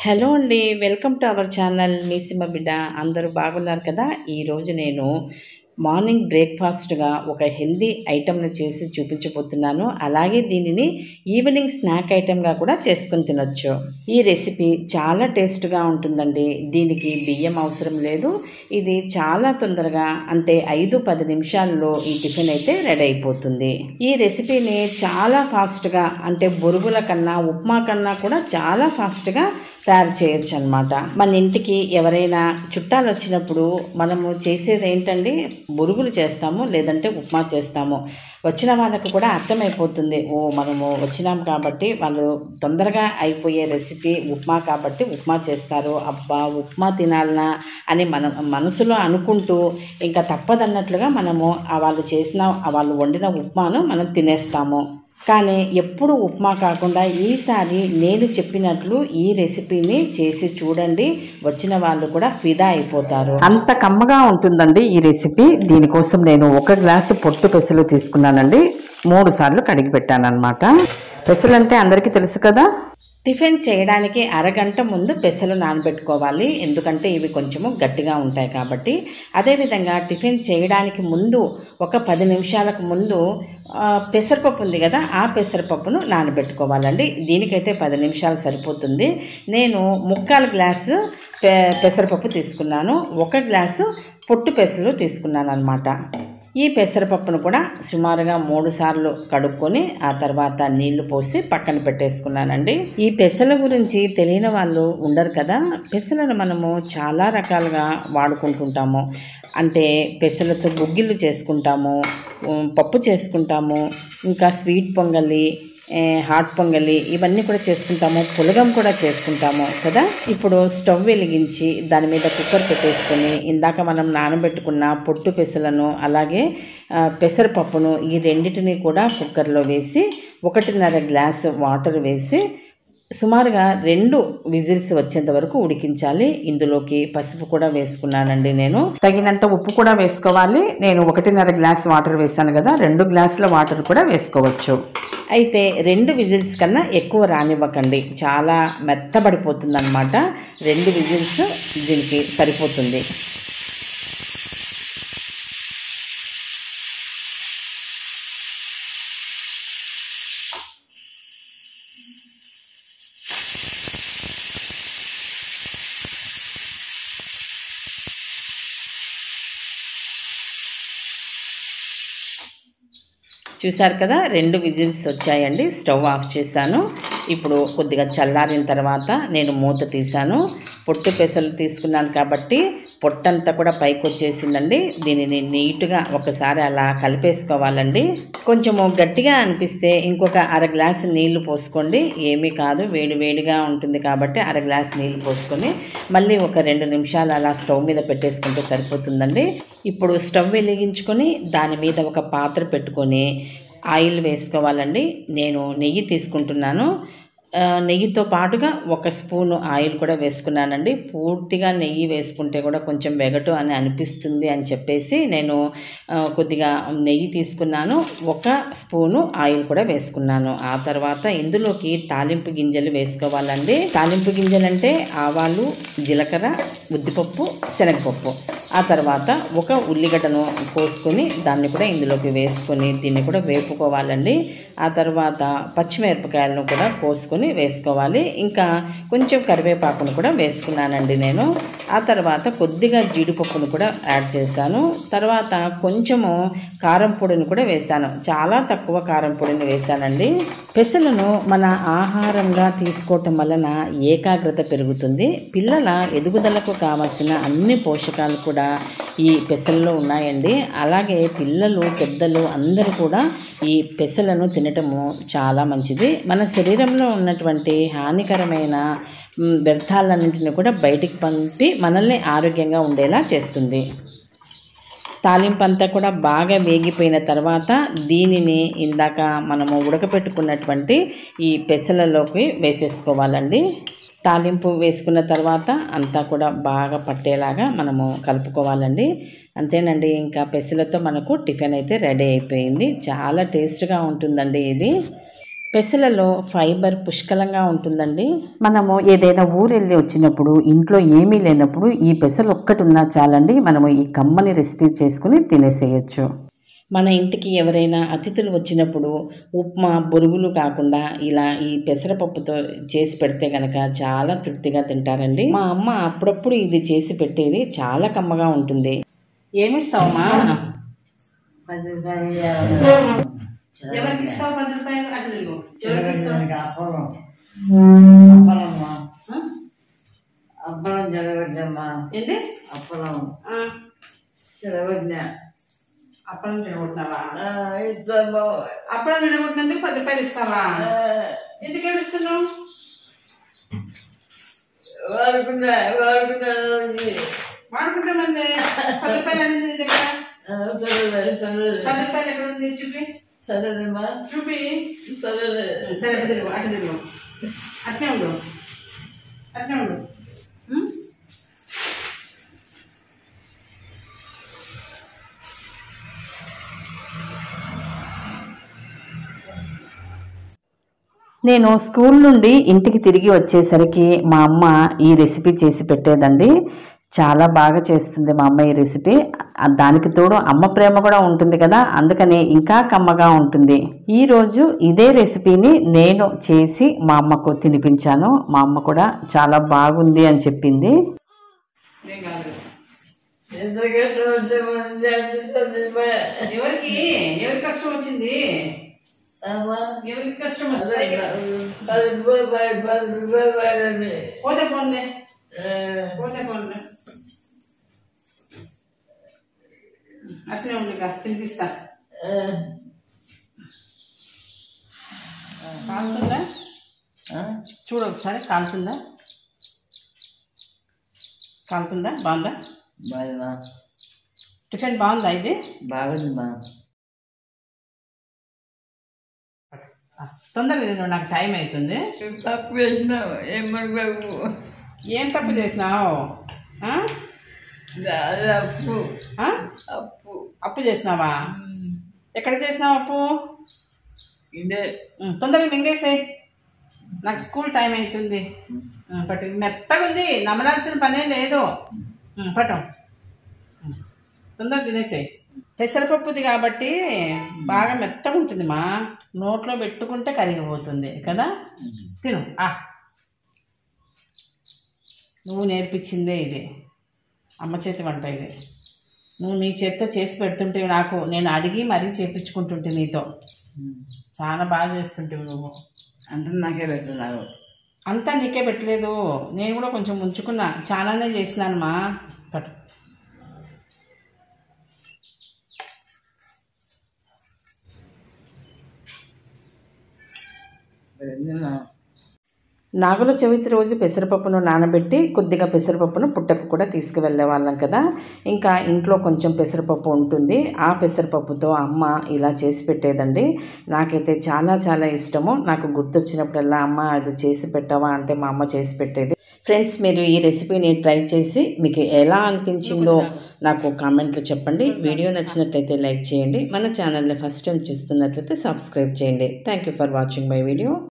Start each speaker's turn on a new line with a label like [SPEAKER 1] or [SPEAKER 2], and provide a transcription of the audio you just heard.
[SPEAKER 1] Hello అండి welcome to our channel మీ సింహ బిడ్డ అందరూ బాగున్నారు కదా ఈరోజు నేను మార్నింగ్ బ్రేక్ఫాస్ట్గా ఒక హెల్దీ ఐటమ్ని చేసి చూపించబోతున్నాను అలాగే దీనిని ఈవినింగ్ స్నాక్ ఐటమ్గా కూడా చేసుకొని తినొచ్చు ఈ రెసిపీ చాలా టేస్ట్గా ఉంటుందండి దీనికి బియ్యం అవసరం లేదు ఇది చాలా తొందరగా అంటే ఐదు పది నిమిషాల్లో ఈ టిఫిన్ అయితే రెడీ అయిపోతుంది ఈ రెసిపీని చాలా ఫాస్ట్గా అంటే బొరుగుల కన్నా ఉప్మా కన్నా కూడా చాలా ఫాస్ట్గా తయారు చేయొచ్చు అనమాట మన ఇంటికి ఎవరైనా చుట్టాలు వచ్చినప్పుడు మనము చేసేది ఏంటండి బొరుగులు చేస్తాము లేదంటే ఉప్మా చేస్తాము వచ్చిన వాళ్ళకు కూడా అర్థమైపోతుంది ఓ మనము వచ్చినాం కాబట్టి వాళ్ళు తొందరగా అయిపోయే రెసిపీ ఉప్మా కాబట్టి ఉప్మా చేస్తారు అబ్బా ఉప్మా తినాలనా అని మనం మనసులో అనుకుంటూ ఇంకా తప్పదన్నట్లుగా మనము ఆ వాళ్ళు చేసిన ఆ వాళ్ళు వండిన ఉప్మాను మనం తినేస్తాము కానీ ఎప్పుడు ఉప్మా కాకుండా ఈసారి నేను చెప్పినట్లు ఈ రెసిపీని చేసి చూడండి వచ్చిన వాళ్ళు కూడా ఫిదా అయిపోతారు అంత కమ్మగా ఉంటుందండి ఈ రెసిపీ దీనికోసం నేను ఒక గ్లాసు పొట్టు పెసలు తీసుకున్నానండి మూడు సార్లు కడిగి పెట్టాను అనమాట పెసలు అంటే అందరికీ తెలుసు కదా టిఫిన్ చేయడానికి అరగంట ముందు పెసలు నానబెట్టుకోవాలి ఎందుకంటే ఇవి కొంచెము గట్టిగా ఉంటాయి కాబట్టి అదేవిధంగా టిఫిన్ చేయడానికి ముందు ఒక పది నిమిషాలకు ముందు ఆ, పెసరపప్పు ఉంది కదా ఆ పెసరపప్పును నానబెట్టుకోవాలండి దీనికైతే పది నిమిషాలు సరిపోతుంది నేను ముక్కాలు గ్లాసు పె పెసరపప్పు తీసుకున్నాను ఒక గ్లాసు పొట్టు పెసలు తీసుకున్నాను అనమాట ఈ పెసరపప్పును కూడా సుమారుగా మూడు సార్లు కడుక్కొని ఆ తర్వాత నీళ్లు పోసి పక్కన పెట్టేసుకున్నానండి ఈ పెసల గురించి తెలియని వాళ్ళు ఉండరు కదా పెసలను మనము చాలా రకాలుగా వాడుకుంటుంటాము అంటే పెసలతో గుగ్గిళ్ళు చేసుకుంటాము ఉమ్, పప్పు చేసుకుంటాము ఇంకా స్వీట్ పొంగలి ఏ, హాట్ పొంగలి ఇవన్నీ కూడా చేసుకుంటాము పులగం కూడా చేసుకుంటాము కదా ఇప్పుడు స్టవ్ వెలిగించి దాని మీద కుక్కర్ పెట్టేసుకొని ఇందాక మనం నానబెట్టుకున్న పొట్టు పెసలను అలాగే ఆ, పెసరపప్పును ఈ రెండింటిని కూడా కుక్కర్లో వేసి ఒకటిన్నర గ్లాస్ వాటర్ వేసి సుమారుగా రెండు విజిల్స్ వచ్చేంత వరకు ఉడికించాలి ఇందులోకి పసుపు కూడా వేసుకున్నానండి నేను తగినంత ఉప్పు కూడా వేసుకోవాలి నేను ఒకటిన్నర గ్లాస్ వాటర్ వేసాను కదా రెండు గ్లాసుల వాటర్ కూడా వేసుకోవచ్చు అయితే రెండు విజిల్స్ కన్నా ఎక్కువ రానివ్వకండి చాలా మెత్తబడిపోతుంది అనమాట రెండు విజిల్స్ దీనికి సరిపోతుంది చూసారు కదా రెండు విజిల్స్ వచ్చాయండి స్టవ్ ఆఫ్ చేశాను ఇప్పుడు కొద్దిగా చల్లారిన తర్వాత నేను మూత తీశాను పొట్టు పెసలు తీసుకున్నాను కాబట్టి పొట్టంతా కూడా పైకి వచ్చేసిందండి దీనిని నీట్గా ఒకసారి అలా కలిపేసుకోవాలండి కొంచెము గట్టిగా అనిపిస్తే ఇంకొక అర గ్లాసు నీళ్లు పోసుకోండి ఏమీ కాదు వేడి వేడిగా ఉంటుంది కాబట్టి అర గ్లాస్ నీళ్లు పోసుకొని మళ్ళీ ఒక రెండు నిమిషాలు అలా స్టవ్ మీద పెట్టేసుకుంటే సరిపోతుందండి ఇప్పుడు స్టవ్ వెలిగించుకొని దాని మీద ఒక పాత్ర పెట్టుకొని ఆయిల్ వేసుకోవాలండి నేను నెయ్యి తీసుకుంటున్నాను ఆ, నెయ్యితో పాటుగా ఒక స్పూను ఆయిల్ కూడా వేసుకున్నానండి పూర్తిగా నెయ్యి వేసుకుంటే కూడా కొంచెం వెగటు అని అనిపిస్తుంది అని చెప్పేసి నేను ఆ, కొద్దిగా నెయ్యి తీసుకున్నాను ఒక స్పూను ఆయిల్ కూడా వేసుకున్నాను ఆ తర్వాత ఇందులోకి తాలింపు గింజలు వేసుకోవాలండి తాలింపు గింజలు అంటే ఆవాలు జీలకర్ర ఉద్దిపప్పు శనగపప్పు ఆ తర్వాత ఒక ఉల్లిగడ్డను కోసుకొని దాన్ని కూడా ఇందులోకి వేసుకొని దీన్ని కూడా వేపుకోవాలండి ఆ తర్వాత పచ్చిమిరపకాయలను కూడా కోసుకొని వేసుకోవాలి ఇంకా కొంచెం కరివేపాకును కూడా వేసుకున్నానండి నేను ఆ తర్వాత కొద్దిగా జీడిపప్పును కూడా యాడ్ చేశాను తర్వాత కొంచెము కారం పొడిని కూడా వేశాను చాలా తక్కువ కారం పొడిని వేశానండి పెసలను మన ఆహారంగా తీసుకోవటం వలన ఏకాగ్రత పెరుగుతుంది పిల్లల ఎదుగుదలకు కావాల్సిన అన్ని పోషకాలు కూడా ఈ పెసల్లో ఉన్నాయండి అలాగే పిల్లలు పెద్దలు అందరూ కూడా ఈ పెసలను తినటము చాలా మంచిది మన శరీరంలో ఉన్నటువంటి హానికరమైన మ్, వ్యర్థాలన్నింటినీ కూడా బయటికి పంపి మనల్ని ఆరోగ్యంగా ఉండేలా చేస్తుంది తాలింపు అంతా కూడా బాగా వేగిపోయిన తర్వాత దీనిని ఇందాక మనము ఉడకపెట్టుకున్నటువంటి ఈ పెసలలోకి వేసేసుకోవాలండి తాలింపు వేసుకున్న తర్వాత అంతా కూడా బాగా పట్టేలాగా మనము కలుపుకోవాలండి అంతేనండి ఇంకా పెసలతో మనకు టిఫిన్ అయితే రెడీ అయిపోయింది చాలా టేస్ట్గా ఉంటుందండి ఇది పెసలలో ఫైబర్ పుష్కలంగా ఉంటుందండి మనము ఏదైనా ఊరు వెళ్ళి వచ్చినప్పుడు ఇంట్లో ఏమీ లేనప్పుడు ఈ పెసలు ఒక్కటి ఉన్నా చాలండి మనము ఈ కమ్మని రెసిపీ చేసుకుని తినేసేయచ్చు మన ఇంటికి ఎవరైనా అతిథులు వచ్చినప్పుడు ఉప్మా బొరుగులు కాకుండా ఇలా ఈ పెసరపప్పుతో చేసి పెడితే కనుక చాలా తృప్తిగా తింటారండి మా అమ్మ అప్పుడప్పుడు ఇది చేసి పెట్టేది చాలా కమ్మగా ఉంటుంది ఏమిస్తావమ్మా
[SPEAKER 2] పది రూపాయలు
[SPEAKER 1] ఎవరికి ఇస్తావు పది రూపాయలు అటు తిరుగు ఎవరికి ఇస్తావు
[SPEAKER 2] అప్పలం అప్పలమ్మా
[SPEAKER 1] ఆ?
[SPEAKER 2] అప్పలం జరగద్దమ్మా
[SPEAKER 1] ఏంటి
[SPEAKER 2] అప్పలం
[SPEAKER 1] ఆ,
[SPEAKER 2] జరగద్దా
[SPEAKER 1] అప్పడం తినగొట్టినావా
[SPEAKER 2] ఇస్తాము
[SPEAKER 1] అప్పడం తినగొట్టినందుకు పది రూపాయలు ఇస్తావా ఎందుకు ఏడుస్తున్నావు
[SPEAKER 2] వాడుకున్నా వాడుకున్నా
[SPEAKER 1] వాడుకుంటామండి పది రూపాయలు అనేది నీ దగ్గర
[SPEAKER 2] సరే సరే
[SPEAKER 1] పది రూపాయలు ఎక్కడ ఉంది చూపి
[SPEAKER 2] సరేనమ్మా
[SPEAKER 1] చూపి
[SPEAKER 2] సరే
[SPEAKER 1] సరే అటు తిరుగు అటు తిరుగు అట్నే ఉండు అట్నే ఉండు ఉం? నేను స్కూల్ నుండి ఇంటికి తిరిగి వచ్చేసరికి మా అమ్మ ఈ రెసిపీ చేసి పెట్టేదండి చాలా బాగా చేస్తుంది మా అమ్మ ఈ రెసిపీ ఆ దానికి తోడు అమ్మ ప్రేమ కూడా ఉంటుంది కదా అందుకని ఇంకా కమ్మగా ఉంటుంది ఈరోజు ఇదే రెసిపీని నేను చేసి మా అమ్మకు తినిపించాను మా అమ్మ కూడా చాలా బాగుంది అని చెప్పింది
[SPEAKER 2] ఎందుకంటే వచ్చే మంది అనిపిస్తుంది
[SPEAKER 1] ఎవరికి ఎవరి కష్టం వచ్చింది
[SPEAKER 2] అమ్మా
[SPEAKER 1] ఎవరికి కష్టం
[SPEAKER 2] అదే పది రూపాయలు పది రూపాయలు
[SPEAKER 1] పోతే పోన్లే పోతే పోన్లే అట్లే ఉంది తినిపిస్తా కాలుతుందా చూడు ఒకసారి కాలుతుందా కాలుతుందా బాగుందా
[SPEAKER 2] బాగుందా
[SPEAKER 1] టిఫిన్ బాగుందా ఇది
[SPEAKER 2] బాగుంది మా
[SPEAKER 1] ఆ, తొందరగా తిను నాకు టైం అవుతుంది
[SPEAKER 2] తప్పు వేసినావు ఏమని బాబు
[SPEAKER 1] ఏం తప్పు చేసినావు ఆ?
[SPEAKER 2] అది అప్పు
[SPEAKER 1] ఆ?
[SPEAKER 2] అప్పు
[SPEAKER 1] అప్పు చేసినావా ఎక్కడ చేసినావు అప్పు
[SPEAKER 2] ఇదే
[SPEAKER 1] ఉమ్, తొందరగా మింగేసే నాకు స్కూల్ టైం అవుతుంది ఉమ్, పట్టు ఇది మెత్తగా ఉంది నమ్మలాల్సిన పనే లేదు ఉమ్, పట్టు ఉమ్, తొందరగా తినేసేయి పెసరపప్పుది కాబట్టి బాగా మెత్తగా ఉంటుంది మా నోట్లో పెట్టుకుంటే కరిగిపోతుంది కదా తిను ఆ నువ్వు నేర్పించిందే ఇది అమ్మ చేతి వంట ఇది నువ్వు నీ చేత్తో చేసి పెడుతుంటే నాకు నేను అడిగి మరీ చేపించుకుంటుంటే నీతో చాలా బాగా చేస్తుంటావు నువ్వు
[SPEAKER 2] అంత నాకే పెట్టున్నావు
[SPEAKER 1] అంతా నీకే పెట్టలేదు నేను కూడా కొంచెం ఉంచుకున్నా చాలానే చేసినాను మా పట్టు నాగుల చవితి రోజు పెసరపప్పును నానబెట్టి కొద్దిగా పెసరపప్పును పుట్టకు కూడా తీసుకువెళ్ళే వాళ్ళం కదా ఇంకా ఇంట్లో కొంచెం పెసరపప్పు ఉంటుంది ఆ పెసరపప్పుతో అమ్మ ఇలా చేసి పెట్టేదండి నాకైతే చాలా చాలా ఇష్టము నాకు గుర్తొచ్చినప్పుడల్లా అమ్మ అది చేసి పెట్టవా అంటే మా అమ్మ చేసి పెట్టేది ఫ్రెండ్స్ మీరు ఈ రెసిపీని ట్రై చేసి మీకు ఎలా అనిపించిందో నాకు కామెంట్లో చెప్పండి వీడియో నచ్చినట్లయితే లైక్ చేయండి మన ఛానల్ని ఫస్ట్ టైం చూస్తున్నట్లయితే సబ్స్క్రైబ్ చేయండి thank you for watching my video